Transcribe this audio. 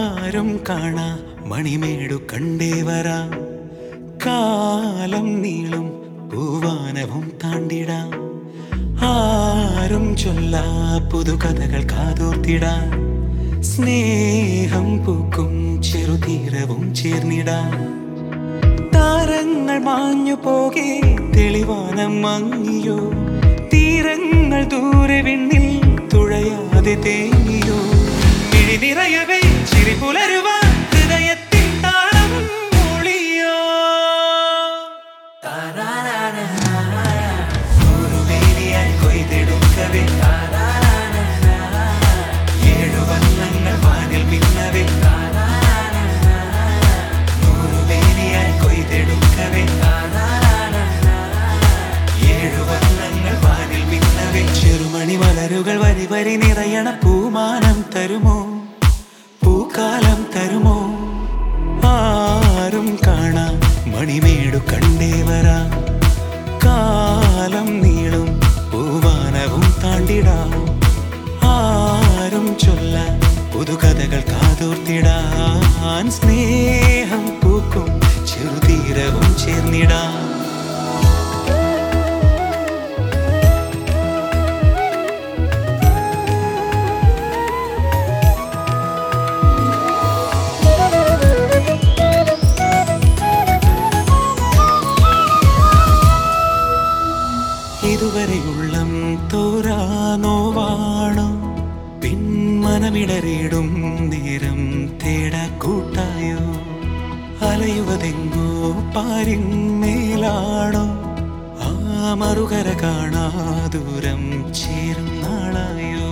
ആരും കാണാ മണിമേടു കണ്ടേ വരാം കാലം നീളും പൂവാനവും താണ്ടിടാം ആരും ചൊല്ലാ പുതുകഥകൾ കാതോർത്തിടാം സ്നേഹം പൂക്കും ചെറുതീരവും ചേർന്നിടാം താരങ്ങൾ മാഞ്ഞു പോകെ തെളിവാനം മങ്ങിയോ തീരങ്ങൾ ദൂരെ വിണ്ണിൽ തുഴയാതെ തേങ്ങിയോ കിഴി നിറയവേ ചിരി പുലരുവാൻ ഹൃദയത്തിൻ താളം മൂളിയോ നൂറുവേലിയായി കൊയ്തെടുക്കവേ ഏഴു വർണ്ണങ്ങൾ വാനിൽ മിന്നവേ നൂറുവേലിയായി കൊയ്തെടുക്കവേ ഏഴു വർണ്ണങ്ങൾ വാനിൽ മിന്നവേ ചെറുമണി മലരുകൾ വരി വരി നിറയണ പൂമാനം തരുമോ പൂക്കാലം തരുമോ ആരും കാണാം മണിമേടു കണ്ടേ വരാം കാലം നീളും പൂവാനവും താണ്ടിടാം ആരും ചൊല്ല പുതുകഥകൾ കാതോർത്തിടാൻ സ്നേഹം പൂക്കും ചെറുതീരവും ചേർന്നിടാം ഇതുവരെയുള്ളം തോരാനോവാണോ പിന്മനമിടറിയിടും നേരം തേടാ കൂട്ടായോ അലയുവതെങ്ങോ പാരിന്മേലാണോ ആ മറുകര കാണാ ദൂരം ചേരും നാളായോ